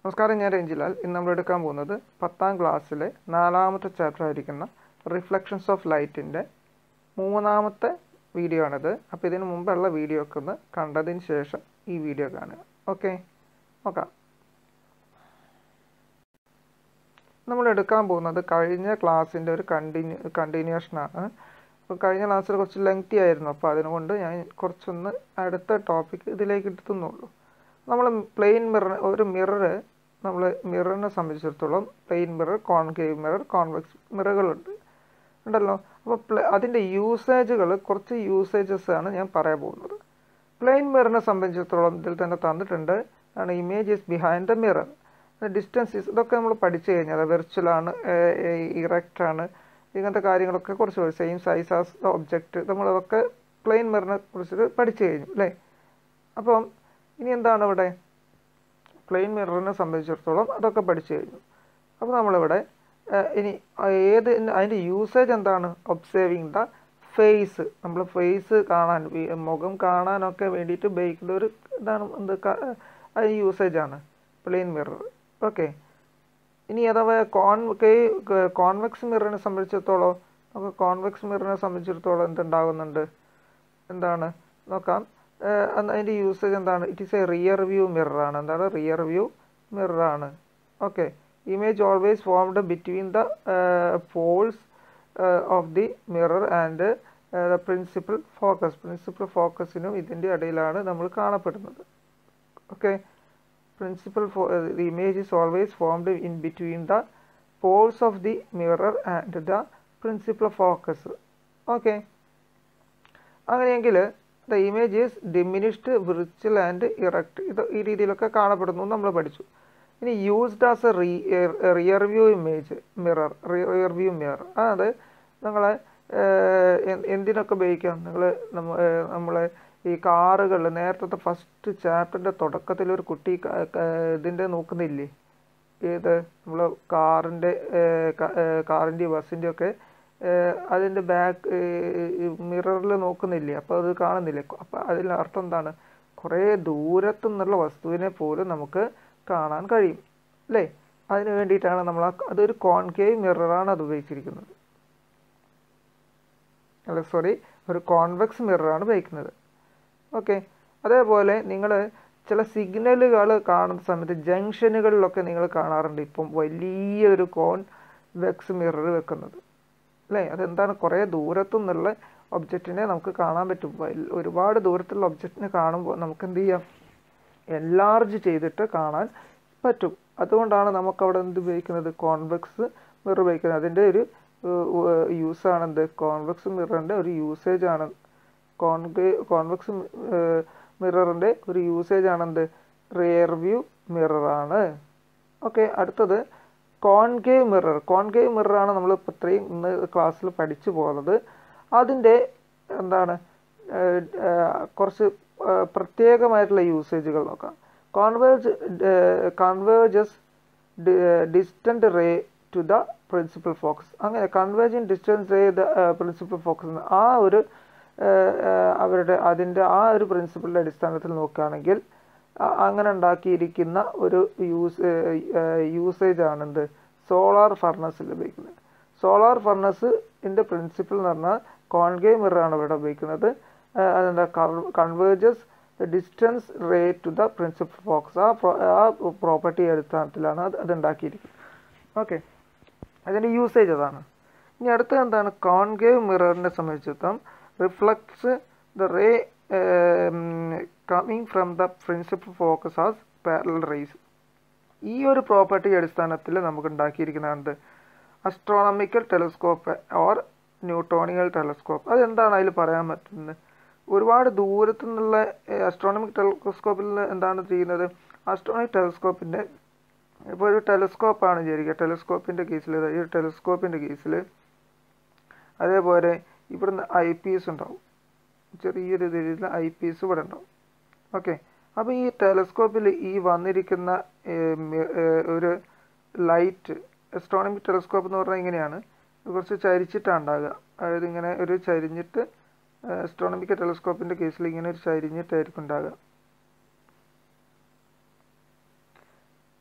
നമസ്കാരം ഞാൻ രഞ്ജിലാൽ ഇന്ന് നമ്മൾ എടുക്കാൻ പോകുന്നത് പത്താം ക്ലാസ്സിലെ നാലാമത്തെ ചാപ്റ്റർ ആയിരിക്കുന്ന റിഫ്ലക്ഷൻസ് ഓഫ് ലൈറ്റിൻ്റെ മൂന്നാമത്തെ വീഡിയോ ആണിത് അപ്പോൾ ഇതിന് മുമ്പുള്ള വീഡിയോ ഒക്കെ ഒന്ന് കണ്ടതിന് ശേഷം ഈ വീഡിയോ കാണുക ഓക്കെ നോക്കാം നമ്മൾ എടുക്കാൻ പോകുന്നത് കഴിഞ്ഞ ക്ലാസ്സിൻ്റെ ഒരു കണ്ടിന്യൂ കണ്ടിന്യൂഷനാണ് അപ്പോൾ കഴിഞ്ഞ ക്ലാസ്സിൽ കുറച്ച് ലെങ്തി ആയിരുന്നു അപ്പോൾ അതിനുകൊണ്ട് ഞാൻ കുറച്ചൊന്ന് അടുത്ത ടോപ്പിക് ഇതിലേക്ക് എടുത്തുന്നുള്ളൂ നമ്മൾ പ്ലെയിൻ മിറർ ഒരു മിറർ നമ്മൾ മിററിനെ സംബന്ധിച്ചിടത്തോളം plain mirror concave mirror convex മിററുകളുണ്ട് ഉണ്ടല്ലോ അപ്പോൾ പ്ലെ അതിൻ്റെ യൂസേജുകൾ കുറച്ച് യൂസേജസ് ആണ് ഞാൻ പറയാൻ പോകുന്നത് പ്ലെയിൻ മിററിനെ സംബന്ധിച്ചിടത്തോളം ഇതിൽ തന്നെ തന്നിട്ടുണ്ട് ആണ് image is behind the mirror distance ഇതൊക്കെ നമ്മൾ പഠിച്ചു കഴിഞ്ഞാൽ വെർച്വലാണ് ഇറക്റ്റ് ആണ് ഇങ്ങനത്തെ കാര്യങ്ങളൊക്കെ കുറച്ച് same size as the object നമ്മളതൊക്കെ പ്ലെയിൻ മിററിനെ കുറിച്ചിട്ട് പഠിച്ചു കഴിഞ്ഞു അല്ലേ അപ്പം ഇനി എന്താണ് ഇവിടെ പ്ലെയിൻ മിററിനെ സംബന്ധിച്ചിടത്തോളം അതൊക്കെ പഠിച്ചു കഴിഞ്ഞു അപ്പോൾ നമ്മളിവിടെ ഇനി ഏത് അതിൻ്റെ യൂസേജ് എന്താണ് ഒബ്സേവിങ് ദ ഫേസ് നമ്മൾ ഫേസ് കാണാൻ മുഖം കാണാനൊക്കെ വേണ്ടിയിട്ട് ഉപയോഗിക്കുന്ന ഒരു ഇതാണ് എന്ത് അത് യൂസേജ് ആണ് പ്ലെയിൻ മിറർ ഓക്കെ ഇനി അഥവാ കോൺ കോൺവെക്സ് മിററിനെ സംബന്ധിച്ചിടത്തോളം നമുക്ക് കോൺവെക്സ് മിററിനെ സംബന്ധിച്ചിടത്തോളം എന്തുണ്ടാകുന്നുണ്ട് എന്താണ് നോക്കാം അതിൻ്റെ യൂസേജ് എന്താണ് it is a rear view മിററാണ് എന്താണ് റിയർ വ്യൂ മിററാണ് okay image always formed between the poles of the mirror and the principal focus principal ഫോക്കസിനും ഇതിൻ്റെ ഇടയിലാണ് നമ്മൾ കാണപ്പെടുന്നത് okay principal for uh, the image is always formed in between the poles of the mirror and the principal focus okay അങ്ങനെയെങ്കിൽ the image is diminished virtual and erect ഇത് ഈ രീതിയിലൊക്കെ കാണപ്പെടുന്നു നമ്മൾ പഠിച്ചു ഇനി യൂസ്ഡ് ആസ് എ റീ rear view image mirror rear view mirror അത് നിങ്ങളെ എന്തിനൊക്കെ ഉപയോഗിക്കാം നിങ്ങൾ നമ്മളെ ഈ കാറുകൾ നേരത്തെ ഫസ്റ്റ് ചാപ്റ്ററിൻ്റെ തുടക്കത്തിൽ ഒരു കുട്ടി ഇതിൻ്റെ നോക്കുന്നില്ലേ ഏത് നമ്മൾ കാറിൻ്റെ കാറിൻ്റെ ബസ്സിൻ്റെ ഒക്കെ അതിൻ്റെ ബാക്ക് മിററിൽ നോക്കുന്നില്ലേ അപ്പോൾ അത് കാണുന്നില്ലേ അപ്പോൾ അതിൽ അർത്ഥം എന്താണ് കുറേ ദൂരത്തു നിന്നുള്ള വസ്തുവിനെ പോലും നമുക്ക് കാണാൻ കഴിയും അല്ലേ അതിന് വേണ്ടിയിട്ടാണ് നമ്മൾ അതൊരു കോൺകേവ് മിററാണ് അത് ഉപയോഗിച്ചിരിക്കുന്നത് അല്ല സോറി ഒരു കോൺവെക്സ് മിററാണ് ഉപയോഗിക്കുന്നത് ഓക്കെ അതേപോലെ നിങ്ങൾ ചില സിഗ്നലുകൾ കാണുന്ന സമയത്ത് ജംഗ്ഷനുകളിലൊക്കെ നിങ്ങൾ കാണാറുണ്ട് ഇപ്പം വലിയൊരു കോൺ വെക്സ് മിറർ വെക്കുന്നത് അല്ലേ അതെന്താണ് കുറേ ദൂരത്തു നിന്നുള്ള ഒബ്ജക്റ്റിനെ നമുക്ക് കാണാൻ പറ്റും ഒരുപാട് ദൂരത്തുള്ള ഒബ്ജക്റ്റിനെ കാണുമ്പോൾ നമുക്ക് എന്ത് ചെയ്യാം എൻലാർജ് ചെയ്തിട്ട് കാണാൻ പറ്റും അതുകൊണ്ടാണ് നമുക്കവിടെ എന്ത് ഉപയോഗിക്കുന്നത് കോൺവെക്സ് മിറർ ഉപയോഗിക്കുന്നത് അതിൻ്റെ ഒരു യൂസാണ് എന്ത് കോൺവെക്സ് മിററിൻ്റെ ഒരു യൂസേജ് ആണ് കോൺവേ കോൺവെക്സ് മിററിൻ്റെ ഒരു യൂസേജ് ആണെന്ത് റിയർ വ്യൂ മിററാണ് ഓക്കെ അടുത്തത് കോൺകേവ് മിറർ കോൺകേവ് മിററാണ് നമ്മൾ ഇപ്പോൾ ഇത്രയും ഇന്ന് ക്ലാസ്സിൽ പഠിച്ചു പോകുന്നത് അതിൻ്റെ എന്താണ് കുറച്ച് പ്രത്യേകമായിട്ടുള്ള യൂസേജുകൾ നോക്കാം converge converges distant ray to the principal focus അങ്ങനെ converging distance ray the principal focus ആ ഒരു അവരുടെ അതിൻ്റെ ആ ഒരു പ്രിൻസിപ്പിളിൻ്റെ അടിസ്ഥാനത്തിൽ നോക്കുകയാണെങ്കിൽ അങ്ങനെ ഉണ്ടാക്കിയിരിക്കുന്ന ഒരു യൂസ് യൂസേജ് ആണെന്ത് സോളാർ ഫർണസിൽ ഉപയോഗിക്കുന്നത് സോളാർ ഫർണസിൻ്റെ പ്രിൻസിപ്പിൾ എന്ന് പറഞ്ഞാൽ കോൺഗേവ് മിററാണ് ഇവിടെ ഉപയോഗിക്കുന്നത് അതെന്താ converges distance ray to the principal focus ആ ആ പ്രോപ്പർട്ടി അടിസ്ഥാനത്തിലാണ് അത് അത് ഉണ്ടാക്കിയിരിക്കുന്നത് ഓക്കെ അതിൻ്റെ യൂസേജ് അതാണ് ഇനി അടുത്ത എന്താണ് കോൺഗേവ് മിററിനെ സംബന്ധിച്ചിടത്തോളം reflects the ray coming from the principal focus as parallel rays ഈ ഒരു പ്രോപ്പർട്ടി അടിസ്ഥാനത്തിൽ നമുക്ക് ഉണ്ടാക്കിയിരിക്കുന്നതാണ് astronomical telescope or Newtonical telescope അതെന്താണ് അതിൽ പറയാൻ പറ്റുന്നത് ഒരുപാട് ദൂരത്തു നിന്നുള്ള അസ്ട്രോണമിക് ടെലസ്കോപ്പിൽ എന്താണ് ചെയ്യുന്നത് അസ്ട്രോണമിക് ടെലസ്കോപ്പിൻ്റെ ഇപ്പോൾ ഒരു ടെലസ്കോപ്പാണ് വിചാരിക്കുക ടെലസ്കോപ്പിൻ്റെ കേസിൽ ഈ ടെലസ്കോപ്പിൻ്റെ കേസിൽ അതേപോലെ ഇവിടുന്ന് ഐ പി എസ് ഉണ്ടാവും ചെറിയൊരു രീതിയിൽ ഐ പി എസ് ഇവിടെ ഉണ്ടാവും ഓക്കെ അപ്പോൾ ഈ ടെലസ്കോപ്പിൽ ഈ വന്നിരിക്കുന്ന ഒരു ലൈറ്റ് അസ്ട്രോണമിക് ടെലസ്കോപ്പ് എന്ന് പറഞ്ഞാൽ ഇങ്ങനെയാണ് കുറച്ച് ചരിച്ചിട്ടാണ് ഉണ്ടാകുക അതായത് ഇങ്ങനെ ഒരു ചരിഞ്ഞിട്ട് അസ്ട്രോണമിക്കൽ ടെലസ്കോപ്പിൻ്റെ കേസിൽ ഇങ്ങനെ ഒരു ചരിഞ്ഞിട്ടായിരിക്കും ഉണ്ടാകുക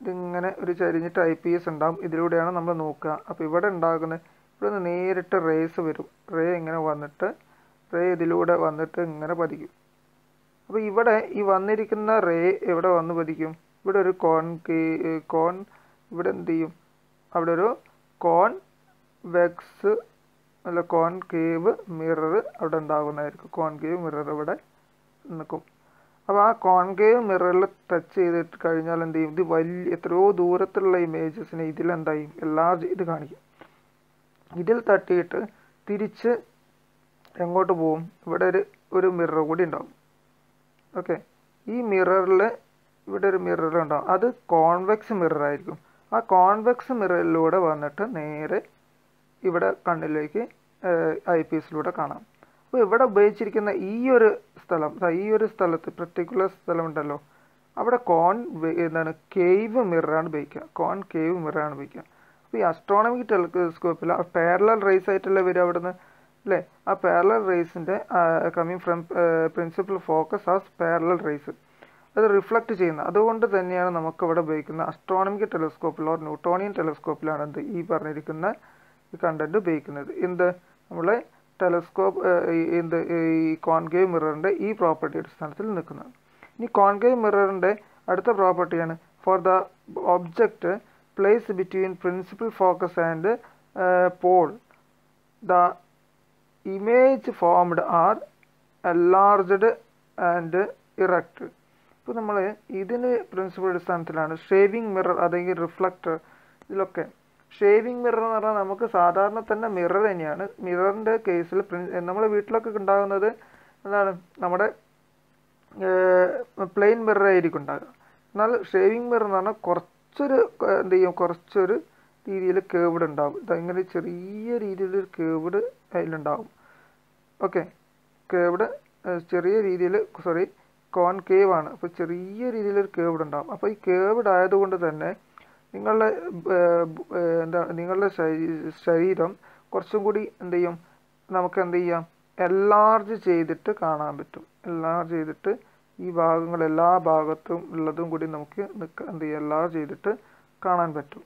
ഇതിങ്ങനെ ഒരു ചരിഞ്ഞിട്ട് ഐ പി എസ് ഉണ്ടാവും ഇതിലൂടെയാണ് നമ്മൾ നോക്കുക അപ്പോൾ ഇവിടെ ഉണ്ടാകുന്നത് ഇവിടെ നിന്ന് നേരിട്ട് റേസ് വരും റേ ഇങ്ങനെ വന്നിട്ട് റേ ഇതിലൂടെ വന്നിട്ട് ഇങ്ങനെ പതിക്കും അപ്പോൾ ഇവിടെ ഈ വന്നിരിക്കുന്ന റേ എവിടെ വന്ന് പതിക്കും ഇവിടെ ഒരു കോൺ കോൺ ഇവിടെ എന്ത് ചെയ്യും അവിടെ ഒരു കോൺ വെക്സ് അല്ല കോൺ കേവ് മിറർ അവിടെ ഉണ്ടാകുന്നതായിരിക്കും കോൺ കേവ് മിറർ ഇവിടെ നിൽക്കും അപ്പോൾ ആ കോൺകേവ് മിററിൽ ടച്ച് ചെയ്തിട്ട് കഴിഞ്ഞാൽ എന്ത് ചെയ്യും ഇത് വലിയ എത്രയോ ദൂരത്തുള്ള ഇമേജസിനെ ഇതിലെന്താ ചെയ്യും എല്ലാം ഇത് കാണിക്കും ഇതിൽ തട്ടിയിട്ട് തിരിച്ച് എങ്ങോട്ട് പോകും ഇവിടെ ഒരു ഒരു മിറർ കൂടി ഉണ്ടാവും ഓക്കെ ഈ മിററിൽ ഇവിടെ ഒരു മിറർ ഉണ്ടാവും അത് കോൺവെക്സ് മിറർ ആയിരിക്കും ആ കോൺവെക്സ് മിററിലൂടെ വന്നിട്ട് നേരെ ഇവിടെ കണ്ണിലേക്ക് ഐ പി എസിലൂടെ കാണാം അപ്പോൾ ഇവിടെ ഉപയോഗിച്ചിരിക്കുന്ന ഈ ഒരു സ്ഥലം ഈ ഒരു സ്ഥലത്ത് പെർട്ടിക്കുലർ സ്ഥലം ഉണ്ടല്ലോ അവിടെ കോൺ എന്താണ് കേവ് മിററാണ് ഉപയോഗിക്കുക കോൺ കേവ് മിററാണ് ഉപയോഗിക്കുക അപ്പോൾ ഈ അസ്ട്രോണമിക് ടെലിസ്കോപ്പിൽ ആ പാരലൽ റേസ് ആയിട്ടല്ലേ വരിക അവിടുന്ന് അല്ലേ ആ പാരലൽ റേസിൻ്റെ coming from principal focus as parallel rays അത് റിഫ്ലക്റ്റ് ചെയ്യുന്നത് അതുകൊണ്ട് തന്നെയാണ് നമുക്ക് ഇവിടെ ഉപയോഗിക്കുന്ന അസ്ട്രോണമിക് ടെലിസ്കോപ്പിൽ ഓർ ന്യൂട്ടോണിയൻ ടെലിസ്കോപ്പിലാണ് എന്ത് ഈ പറഞ്ഞിരിക്കുന്ന ഈ കണ്ടന്റ് ഉപയോഗിക്കുന്നത് എന്ത് നമ്മളെ ടെലസ്കോപ്പ് എന്ത് ഈ കോൺകേവ് മിററിൻ്റെ ഈ പ്രോപ്പർട്ടി അടിസ്ഥാനത്തിൽ നിൽക്കുന്നത് ഇനി കോൺകേവ് മിററിൻ്റെ അടുത്ത പ്രോപ്പർട്ടിയാണ് for the object place between principal focus and pole the image formed are enlarged and erect ഇപ്പോൾ നമ്മൾ ഇതിന് പ്രിൻസിപ്പൽ അടിസ്ഥാനത്തിലാണ് ഷേവിംഗ് മിറർ അല്ലെങ്കിൽ റിഫ്ലക്ടർ ഇതിലൊക്കെ ഷേവിംഗ് മിറർ എന്ന് പറഞ്ഞാൽ നമുക്ക് സാധാരണ തന്നെ മിറർ തന്നെയാണ് മിററിൻ്റെ കേസിൽ നമ്മുടെ വീട്ടിലൊക്കെ ഉണ്ടാകുന്നത് എന്താണ് നമ്മുടെ പ്ലെയിൻ മിറർ ആയിരിക്കും ഉണ്ടാകുക എന്നാൽ ഷേവിംഗ് മിറർ എന്ന് പറഞ്ഞാൽ കുറച്ചൊരു എന്ത് ചെയ്യും കുറച്ചൊരു രീതിയിൽ കേവിഡ് ഉണ്ടാവും ഇതങ്ങനെ ചെറിയ രീതിയിലൊരു കേവിഡ് അതിലുണ്ടാവും ഓക്കെ കേവിഡ് ചെറിയ രീതിയിൽ സോറി കോൺകേവ് ആണ് അപ്പോൾ ചെറിയ രീതിയിലൊരു കേവിഡ് ഉണ്ടാവും അപ്പോൾ ഈ കേവിഡ് ആയതുകൊണ്ട് തന്നെ നിങ്ങളുടെ എന്താ നിങ്ങളുടെ ശരീരം കുറച്ചും കൂടി എന്ത് ചെയ്യും നമുക്ക് എന്ത് ചെയ്യാം എൻലാർജ് ചെയ്തിട്ട് കാണാൻ പറ്റും എൻലാർജ് ചെയ്തിട്ട് ഈ ഭാഗങ്ങൾ എല്ലാ ഭാഗത്തും ഉള്ളതും കൂടി നമുക്ക് എന്ത് ചെയ്യാം എൻലാർജ് ചെയ്തിട്ട് കാണാൻ പറ്റും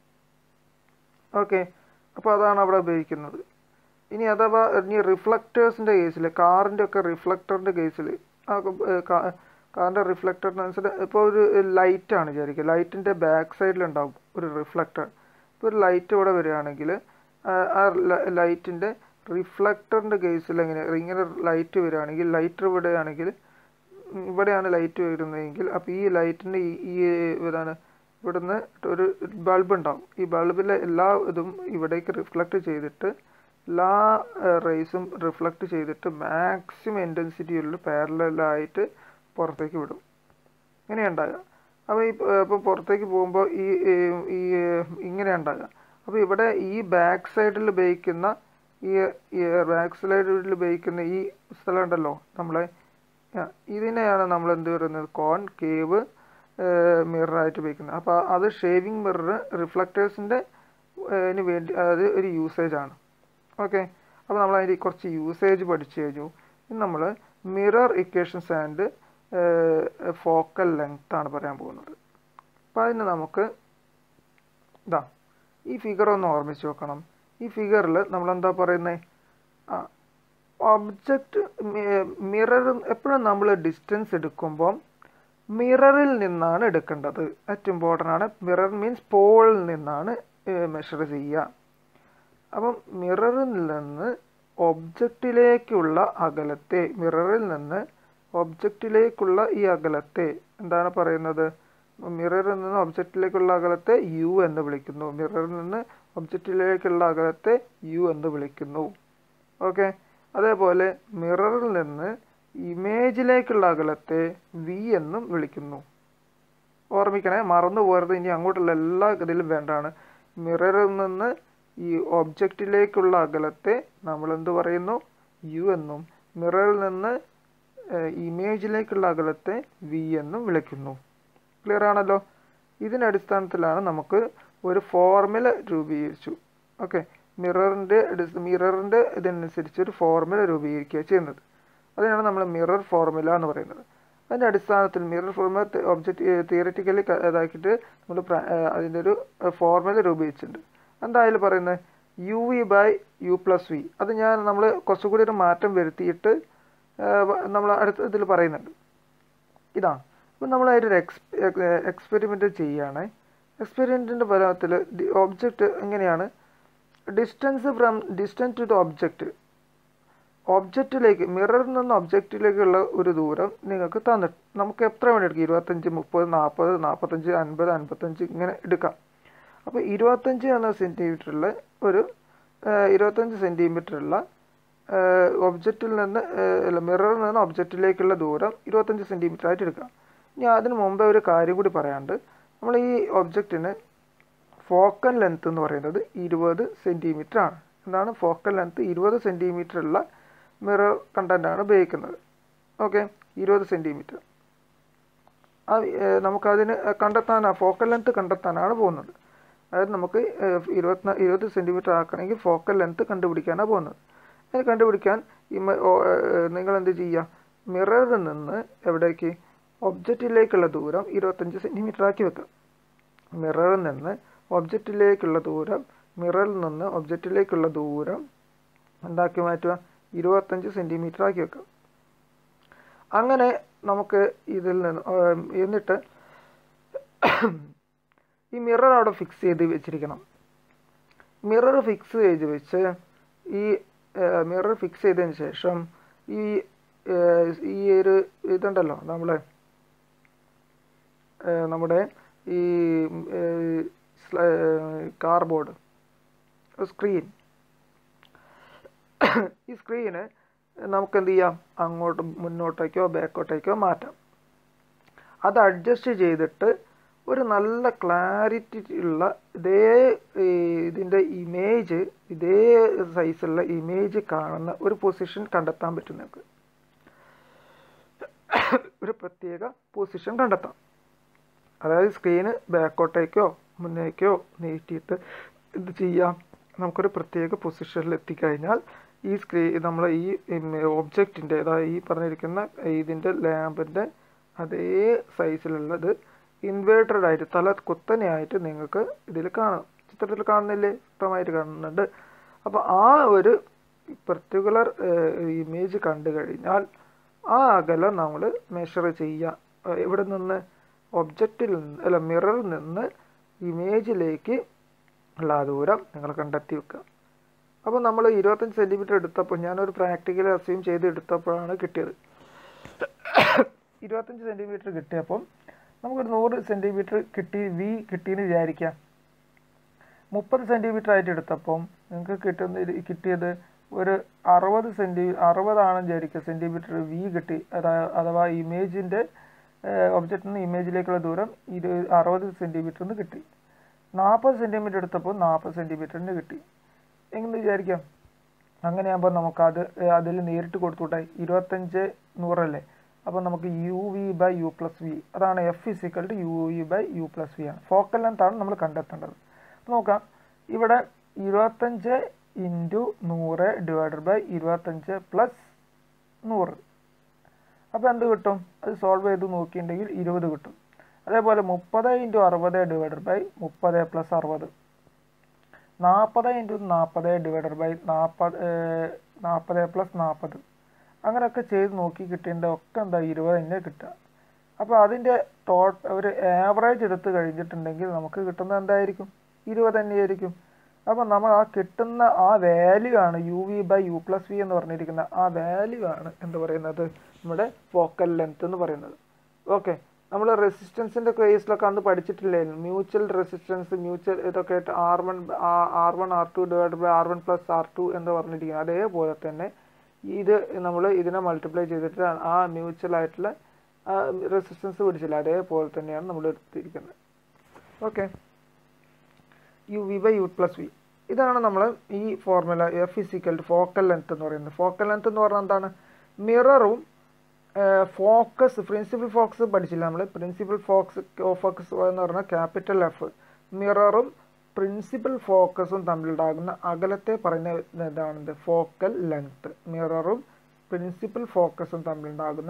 ഓക്കെ അപ്പോൾ അതാണ് അവിടെ ഉപയോഗിക്കുന്നത് ഇനി അഥവാ ഇനി റിഫ്ലക്റ്റേഴ്സിൻ്റെ കേസിൽ കാറിൻ്റെ ഒക്കെ റിഫ്ലക്ടറിൻ്റെ കേസിൽ കാറിൻ്റെ റിഫ്ലക്ടറിനനുസരിച്ച് ഇപ്പോൾ ഒരു ലൈറ്റാണ് വിചാരിക്കുക ലൈറ്റിൻ്റെ ബാക്ക് സൈഡിലുണ്ടാവും ഒരു റിഫ്ലക്ടർ ഇപ്പോൾ ഒരു ലൈറ്റ് ഇവിടെ വരികയാണെങ്കിൽ ആ ലൈറ്റിൻ്റെ റിഫ്ലക്ടറിൻ്റെ കേസിൽ എങ്ങനെ ഇങ്ങനെ ലൈറ്റ് വരികയാണെങ്കിൽ ലൈറ്റ് ഇവിടെയാണെങ്കിൽ ഇവിടെയാണ് ലൈറ്റ് വരുന്നതെങ്കിൽ അപ്പോൾ ഈ ലൈറ്റിൻ്റെ ഈ ഇതാണ് ഇവിടുന്ന് ഒരു ബൾബ് ഉണ്ടാവും ഈ ബൾബിലെ എല്ലാ ഇതും ഇവിടേക്ക് റിഫ്ലക്റ്റ് ചെയ്തിട്ട് എല്ലാ റേസും റിഫ്ലക്റ്റ് ചെയ്തിട്ട് മാക്സിമം ഇൻറ്റൻസിറ്റിയുള്ള പാരലായിട്ട് പുറത്തേക്ക് വിടും ഇങ്ങനെയാണ് ഉണ്ടാകുക അപ്പോൾ ഈ ഇപ്പോൾ പുറത്തേക്ക് പോകുമ്പോൾ ഈ ഈ ഇങ്ങനെ ഉണ്ടാകുക അപ്പോൾ ഇവിടെ ഈ ബാക്ക് സൈഡിൽ ഉപയോഗിക്കുന്ന ഈ ബാക്ക് സൈഡിൽ ഉപയോഗിക്കുന്ന ഈ സ്ഥലം ഉണ്ടല്ലോ നമ്മളെ ഇതിനെയാണ് നമ്മൾ എന്ത് പറയുന്നത് കോൺ കേവ് മിററായിട്ട് ഉപയോഗിക്കുന്നത് അപ്പോൾ അത് ഷേവിംഗ് മിറർ റിഫ്ലക്റ്റേഴ്സിൻ്റെ വേണ്ടി അത് ഒരു യൂസേജ് ആണ് ഓക്കെ അപ്പോൾ നമ്മൾ അതിൻ്റെ കുറച്ച് യൂസേജ് പഠിച്ചു കഴിഞ്ഞു ഇനി നമ്മൾ mirror equations and focal length ആണ് പറയാൻ പോകുന്നത് അപ്പോൾ അതിന് നമുക്ക് ഇതാ ഈ ഫിഗർ ഒന്ന് ഓർമ്മിച്ച് വെക്കണം ഈ ഫിഗറിൽ നമ്മൾ എന്താ പറയുന്നത് ആ ഒബ്ജക്റ്റ് മിറർ എപ്പോഴും നമ്മൾ ഡിസ്റ്റൻസ് എടുക്കുമ്പം മിററിൽ നിന്നാണ് എടുക്കേണ്ടത് ഏറ്റവും ഇമ്പോർട്ടൻ്റ് ആണ് മിറർ മീൻസ് പോളിൽ നിന്നാണ് മെഷർ ചെയ്യുക അപ്പം മിററിൽ നിന്ന് ഒബ്ജക്റ്റിലേക്കുള്ള അകലത്തെ മിററിൽ നിന്ന് ഒബ്ജക്റ്റിലേക്കുള്ള ഈ അകലത്തെ എന്താണ് പറയുന്നത് മിററിൽ നിന്ന് ഒബ്ജക്റ്റിലേക്കുള്ള അകലത്തെ യു എന്ന് വിളിക്കുന്നു മിററിൽ നിന്ന് ഒബ്ജക്റ്റിലേക്കുള്ള അകലത്തെ യു എന്ന് വിളിക്കുന്നു ഓക്കെ അതേപോലെ മിററിൽ നിന്ന് ഇമേജിലേക്കുള്ള അകലത്തെ വി എന്നും വിളിക്കുന്നു ഓർമ്മിക്കണേ മറന്നു പോകരുത് ഇനി അങ്ങോട്ടുള്ള എല്ലാ ഇതിലും വേണ്ടാണ് മിററിൽ നിന്ന് ഈ ഒബ്ജക്റ്റിലേക്കുള്ള അകലത്തെ നമ്മൾ എന്ത് പറയുന്നു യു എന്നും മിററിൽ നിന്ന് ഇമേജിലേക്കുള്ള അകലത്തെ വി എന്നും വിളിക്കുന്നു ക്ലിയർ ആണല്ലോ ഇതിനടിസ്ഥാനത്തിലാണ് നമുക്ക് ഒരു ഫോർമുല രൂപീകരിച്ചു ഓക്കെ മിററിൻ്റെ മിററിൻ്റെ ഇതനുസരിച്ച് ഒരു ഫോർമുല രൂപീകരിക്കുക ചെയ്യുന്നത് അതിനാണ് നമ്മൾ മിറർ ഫോർമുല എന്ന് പറയുന്നത് അതിൻ്റെ അടിസ്ഥാനത്തിൽ മിറർ ഫോർമുല ഒബ്ജക്റ്റ് തിയററ്റിക്കലി ഇതാക്കിയിട്ട് നമ്മൾ അതിൻ്റെ ഒരു ഫോർമുല രൂപീകരിച്ചിട്ടുണ്ട് എന്താ അതിൽ പറയുന്നത് U V by U plus V അത് ഞാൻ നമ്മൾ കുറച്ചുകൂടി ഒരു മാറ്റം വരുത്തിയിട്ട് നമ്മൾ അടുത്ത ഇതിൽ പറയുന്നുണ്ട് ഇതാണ് അപ്പം നമ്മൾ അതിൻ്റെ എക്സ് എക്സ്പെരിമെൻ്റ് ചെയ്യുകയാണ് എക്സ്പെരിമെൻറ്റിൻ്റെ ഫലത്തിൽ ഒബ്ജക്റ്റ് എങ്ങനെയാണ് distance from distance to the object ഒബ്ജക്റ്റിലേക്ക് മിററിൽ നിന്ന് ഒബ്ജക്റ്റിലേക്കുള്ള ഒരു ദൂരം നിങ്ങൾക്ക് തന്നിട്ട് നമുക്ക് എത്ര വേണ്ടി എടുക്കാം ഇരുപത്തഞ്ച് മുപ്പത് നാൽപ്പത് നാൽപ്പത്തഞ്ച് അൻപത് അൻപത്തഞ്ച് ഇങ്ങനെ എടുക്കാം അപ്പോൾ ഇരുപത്തഞ്ച് എന്ന സെൻറ്റിമീറ്ററിൽ ഒരു ഇരുപത്തഞ്ച് സെൻറ്റിമീറ്ററുള്ള ഒബ്ജക്റ്റിൽ നിന്ന് അല്ല മിററിൽ നിന്ന് ഒബ്ജക്റ്റിലേക്കുള്ള ദൂരം ഇരുപത്തഞ്ച് സെൻറ്റിമീറ്റർ ആയിട്ട് എടുക്കാം ഇനി അതിന് മുമ്പേ ഒരു കാര്യം കൂടി പറയാണ്ട് നമ്മൾ ഈ ഒബ്ജക്റ്റിന് ഫോക്കൽ ലെങ്ത് എന്ന് പറയുന്നത് ഇരുപത് സെൻറ്റിമീറ്റർ ആണ് എന്താണ് ഫോക്കൽ ലെങ്ത് ഇരുപത് സെൻറ്റിമീറ്റർ ഉള്ള മിറർ കണ്ടൻ്റ് ആണ് ഉപയോഗിക്കുന്നത് ഓക്കെ ഇരുപത് സെൻറ്റിമീറ്റർ ആ നമുക്കതിന് കണ്ടെത്താൻ ഫോക്കൽ ലെങ്ത് കണ്ടെത്താനാണ് പോകുന്നത് അതായത് നമുക്ക് ഇരുപത്തി ഇരുപത് സെൻറ്റിമീറ്റർ ആക്കണമെങ്കിൽ ഫോക്കൽ ലെങ്ത് കണ്ടുപിടിക്കാനാണ് പോകുന്നത് അത് കണ്ടുപിടിക്കാൻ ഈ നിങ്ങൾ എന്ത് ചെയ്യുക മിററിൽ നിന്ന് എവിടേക്ക് ഒബ്ജക്റ്റിലേക്കുള്ള ദൂരം ഇരുപത്തഞ്ച് സെൻറ്റിമീറ്റർ ആക്കി വെക്കുക മിററിൽ നിന്ന് ഒബ്ജക്റ്റിലേക്കുള്ള ദൂരം മിററിൽ നിന്ന് ഒബ്ജക്റ്റിലേക്കുള്ള ദൂരം എന്താക്കി മാറ്റുക ഇരുപത്തഞ്ച് സെൻറ്റിമീറ്റർ ആക്കി വെക്കുക അങ്ങനെ നമുക്ക് ഇതിൽ നിന്ന് എന്നിട്ട് ഈ മിറർ അവിടെ ഫിക്സ് ചെയ്ത് വെച്ചിരിക്കണം മിറർ ഫിക്സ് ചെയ്ത് വെച്ച് ഈ മിറർ ഫിക്സ് ചെയ്തതിന് ശേഷം ഈ ഈ ഒരു ഇതുണ്ടല്ലോ നമ്മൾ നമ്മുടെ ഈ കാർബോർഡ് സ്ക്രീൻ ഈ സ്ക്രീന് നമുക്ക് എന്ത് ചെയ്യാം അങ്ങോട്ട് മുന്നോട്ടേക്കോ ബാക്കോട്ടേക്കോ മാറ്റാം അത് അഡ്ജസ്റ്റ് ചെയ്തിട്ട് ഒരു നല്ല ക്ലാരിറ്റി ഉള്ള ഇതേ ഇതിൻ്റെ ഇമേജ് ഇതേ സൈസുള്ള ഇമേജ് കാണുന്ന ഒരു പൊസിഷൻ കണ്ടെത്താൻ പറ്റും നിങ്ങൾക്ക് ഒരു പ്രത്യേക പൊസിഷൻ കണ്ടെത്താം അതായത് സ്ക്രീന് ബാക്കോട്ടേക്കോ മുന്നേക്കോ നീട്ടിയിട്ട് ഇത് ചെയ്യാം നമുക്കൊരു പ്രത്യേക പൊസിഷനിൽ എത്തിക്കഴിഞ്ഞാൽ ഈ സ്ക്രീൻ നമ്മൾ ഈ ഒബ്ജക്റ്റിൻ്റെ അതായത് ഈ പറഞ്ഞിരിക്കുന്ന ഇതിൻ്റെ ലാമ്പിൻ്റെ അതേ സൈസിലുള്ളത് ഇൻവേർട്ടഡ് ആയിട്ട് തല കുത്തനെയായിട്ട് നിങ്ങൾക്ക് ഇതിൽ കാണാം ചിത്രത്തിൽ കാണുന്നില്ലേ വ്യക്തമായിട്ട് കാണുന്നുണ്ട് അപ്പോൾ ആ ഒരു പെർട്ടിക്കുലർ ഇമേജ് കണ്ടു കഴിഞ്ഞാൽ ആ അകലം നമ്മൾ മെഷർ ചെയ്യുക ഇവിടെ നിന്ന് ഒബ്ജക്റ്റിൽ നിന്ന് അല്ല മിററിൽ നിന്ന് ഇമേജിലേക്ക് ഉള്ള ആ ദൂരം നിങ്ങൾ കണ്ടെത്തി വെക്കുക അപ്പോൾ നമ്മൾ ഇരുപത്തഞ്ച് സെൻറ്റിമീറ്റർ എടുത്തപ്പോൾ ഞാനൊരു പ്രാക്ടിക്കൽ അസ്യൂം ചെയ്ത് എടുത്തപ്പോഴാണ് കിട്ടിയത് ഇരുപത്തഞ്ച് സെൻറ്റിമീറ്റർ കിട്ടിയപ്പം നമുക്കൊരു നൂറ് സെൻറ്റിമീറ്റർ കിട്ടി വി കിട്ടിയെന്ന് വിചാരിക്കാം മുപ്പത് സെൻറ്റിമീറ്റർ ആയിട്ട് എടുത്തപ്പം നിങ്ങൾക്ക് കിട്ടുന്ന കിട്ടിയത് ഒരു അറുപത് സെൻറ്റി അറുപതാണെന്ന് വിചാരിക്കുക സെൻറ്റിമീറ്റർ വി കിട്ടി അതായത് അഥവാ ഇമേജിൻ്റെ ഒബ്ജക്റ്റിൽ നിന്ന് ഇമേജിലേക്കുള്ള ദൂരം ഇരു അറുപത് സെൻറ്റിമീറ്ററിന് കിട്ടി നാൽപ്പത് സെൻറ്റിമീറ്റർ എടുത്തപ്പോൾ നാൽപ്പത് സെൻറ്റിമീറ്ററിന് കിട്ടി എങ്ങനെ വിചാരിക്കാം അങ്ങനെയാകുമ്പോൾ നമുക്കത് അതിൽ നേരിട്ട് കൊടുത്തുവിട്ടെ ഇരുപത്തഞ്ച് നൂറല്ലേ അപ്പോൾ നമുക്ക് U V by U plus V അതാണ് F is equal to U V by U plus V ആണ് ഫോക്കൽ ലെങ്താണ് നമ്മൾ കണ്ടെത്തേണ്ടത് അപ്പോൾ നോക്കാം ഇവിടെ ഇരുപത്തഞ്ച് ഇൻറ്റു നൂറ് ഡിവൈഡഡ് ബൈ ഇരുപത്തഞ്ച് പ്ലസ് നൂറ് അപ്പോൾ എന്ത് കിട്ടും അത് സോൾവ് ചെയ്ത് നോക്കിയിട്ടുണ്ടെങ്കിൽ ഇരുപത് കിട്ടും അതേപോലെ മുപ്പത് ഇൻറ്റു അറുപത് ഡിവൈഡഡ് ബൈ മുപ്പത് പ്ലസ് അറുപത് നാൽപ്പത് ഇൻറ്റു നാൽപ്പത് ഡിവൈഡഡ് ബൈ നാൽപ്പത് നാൽപ്പത് പ്ലസ് നാൽപ്പത് അങ്ങനെയൊക്കെ ചെയ്ത് നോക്കി കിട്ടേണ്ട ഒക്കെ എന്താ ഇരുപത് തന്നെ കിട്ടുക അപ്പോൾ അതിൻ്റെ ടോട്ട് ഒരു ആവറേജ് എടുത്ത് കഴിഞ്ഞിട്ടുണ്ടെങ്കിൽ നമുക്ക് കിട്ടുന്നത് എന്തായിരിക്കും ഇരുപത് തന്നെയായിരിക്കും അപ്പോൾ നമ്മൾ ആ കിട്ടുന്ന ആ വാല്യൂ ആണ് U V by U plus V എന്ന് പറഞ്ഞിരിക്കുന്ന ആ വാല്യൂ ആണ് എന്ത് പറയുന്നത് നമ്മുടെ ഫോക്കൽ ലെങ്ത് എന്ന് പറയുന്നത് ഓക്കെ നമ്മൾ റെസിസ്റ്റൻസിൻ്റെ കേസിലൊക്കെ അന്ന് പഠിച്ചിട്ടില്ലായിരുന്നു മ്യൂച്വൽ റെസിസ്റ്റൻസ് മ്യൂച്വൽ ഇതൊക്കെ R one R one R two divide by R one plus R two എന്ന് പറഞ്ഞിരിക്കുന്നത് അതേപോലെ തന്നെ ഇത് നമ്മൾ ഇതിനെ മൾട്ടിപ്ലൈ ചെയ്തിട്ട് ആ മ്യൂച്വൽ ആയിട്ടുള്ള റെസിസ്റ്റൻസ് പിടിച്ചില്ല അതേപോലെ തന്നെയാണ് നമ്മൾ എടുത്തിരിക്കുന്നത് okay U V by U plus V ഇതാണ് നമ്മൾ ഈ formula F is equal focal length എന്ന് പറയുന്നത് ഫോക്കൽ ലെങ്ത് എന്ന് പറഞ്ഞാൽ എന്താണ് മിററും ഫോക്കസ് പ്രിൻസിപ്പൽ ഫോക്കസ് പഠിച്ചില്ല നമ്മൾ പ്രിൻസിപ്പൽ ഫോക്കസ് ഫോക്കസ് എന്ന് പറഞ്ഞാൽ ക്യാപിറ്റൽ എഫ് മിററും പ്രിൻസിപ്പൽ ഫോക്കസും തമ്മിലുണ്ടാകുന്ന അകലത്തെ പറയുന്ന ഇതാണ് ഫോക്കൽ ലെങ്ത് മിററും പ്രിൻസിപ്പൽ ഫോക്കസും തമ്മിലുണ്ടാകുന്ന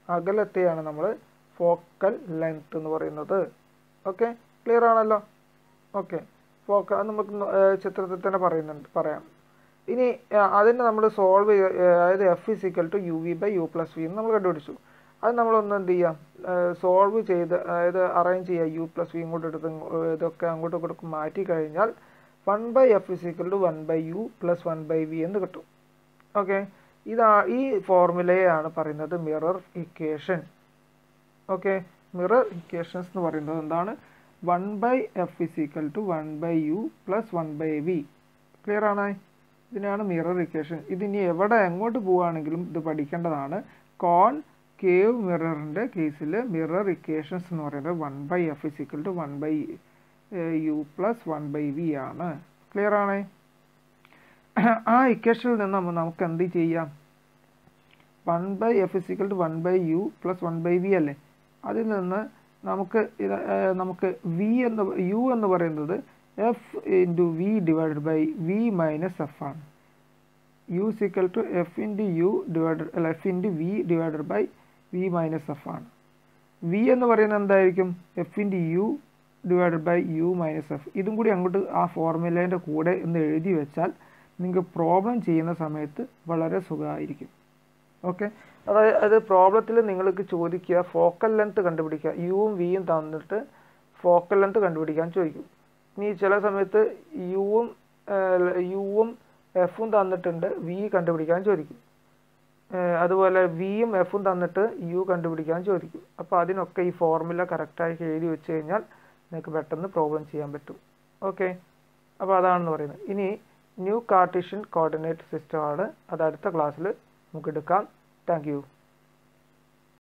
അകലത്തെയാണ് നമ്മൾ ഫോക്കൽ ലെങ്ത് എന്ന് പറയുന്നത് ഓക്കെ ക്ലിയർ ആണല്ലോ ഓക്കെ ഫോക്ക അത് നമുക്ക് നോ- ഏർ ചിത്രത്തിൽ തന്നെ പറയുന്നുണ്ട് പറയാം ഇനി ആ, അതിനെ നമ്മൾ സോൾവ് ചെയ്യ ഏർ അതായത് F is equal to U V by U plus V എന്ന് നമ്മൾ കണ്ടുപിടിച്ചു അത് നമ്മളൊന്ന് എന്ത് ചെയ്യാം സോൾവ് ചെയ്ത് അതായത് അറേഞ്ച് ചെയ്യുക യു പ്ലസ് വി ഇങ്ങോട്ട് എടുത്ത് ഇങ്ങോ- ഏർ ഇതൊക്കെ അങ്ങോട്ടും ഇങ്ങോട്ടും മാറ്റി കഴിഞ്ഞാൽ one by F is equal to one by U plus one by V എന്ന് കിട്ടും ഓക്കെ ഇതാ ഈ ഫോർമുലയാണ് പറയുന്നത് mirror equation okay mirror equations എന്ന് പറയുന്നത് എന്താണ് one by F is equal to one by U plus one by V clear ആണ് ഇതിനാണ് മിറർ ഇക്വേഷൻ ഇതിനി എവിടെ എങ്ങോട്ട് പോവുകയാണെങ്കിലും ഇത് പഠിക്കേണ്ടതാണ് കോൺ കേവ് മിററിൻ്റെ കേസിൽ മിറർ ഇക്വേഷൻസ് എന്ന് പറയുന്നത് one by F is equal to one by U plus one by V ആണ് ക്ലിയർ ആണ് ആ ഇക്വേഷനിൽ നിന്ന് നമ്മ- നമുക്ക് എന്ത് ചെയ്യാം one by F is equal to one by U plus one by V അല്ലേ അതിൽ നിന്ന് നമുക്ക് ഇത് ഏർ നമുക്ക് വി എന്ന് യു എന്ന് പറയുന്നത് F into V divided by V minus F ആണ് U is equal to F into U divided അല്ല F into V divided by V minus F ആണ് വി എന്ന് പറയുന്നത് എന്തായിരിക്കും F into U divided by U minus F ഇതും കൂടി അങ്ങോട്ട് ആ ഫോർമുലേൻ്റെ കൂടെ ഒന്ന് എഴുതി വെച്ചാൽ നിങ്ങൾക്ക് പ്രോബ്ലം ചെയ്യുന്ന സമയത്ത് വളരെ സുഖമായിരിക്കും ഓക്കെ അതായത് പ്രോബ്ലത്തിൽ നിങ്ങൾക്ക് ചോദിക്കുക ഫോക്കൽ ലെങ്ത് കണ്ടുപിടിക്കുക യുവും വിയും തന്നിട്ട് ഫോക്കൽ ലെങ്ത് കണ്ടുപിടിക്കാൻ ചോദിക്കും ഇനി ചില സമയത്ത് യുവും യുവും എഫും തന്നിട്ടുണ്ട് വി കണ്ടുപിടിക്കാൻ ചോദിക്കും ഏഹ് അതുപോലെ വിയും എഫും തന്നിട്ട് യു കണ്ടുപിടിക്കാൻ ചോദിക്കും അപ്പോൾ അതിനൊക്കെ ഈ ഫോർമുല കറക്റ്റായി എഴുതി വെച്ച് കഴിഞ്ഞാൽ നിങ്ങൾക്ക് പെട്ടെന്ന് പ്രോബ്ലം ചെയ്യാൻ പറ്റും ഓക്കെ അപ്പോൾ അതാണെന്ന് പറയുന്നത് ഇനി ന്യൂ കാർട്ടീഷ്യൻ കോർഡിനേറ്റ് സിസ്റ്റമാണ് അത് അടുത്ത ക്ലാസ്സിൽ നമുക്ക് എടുക്കാം താങ്ക് യു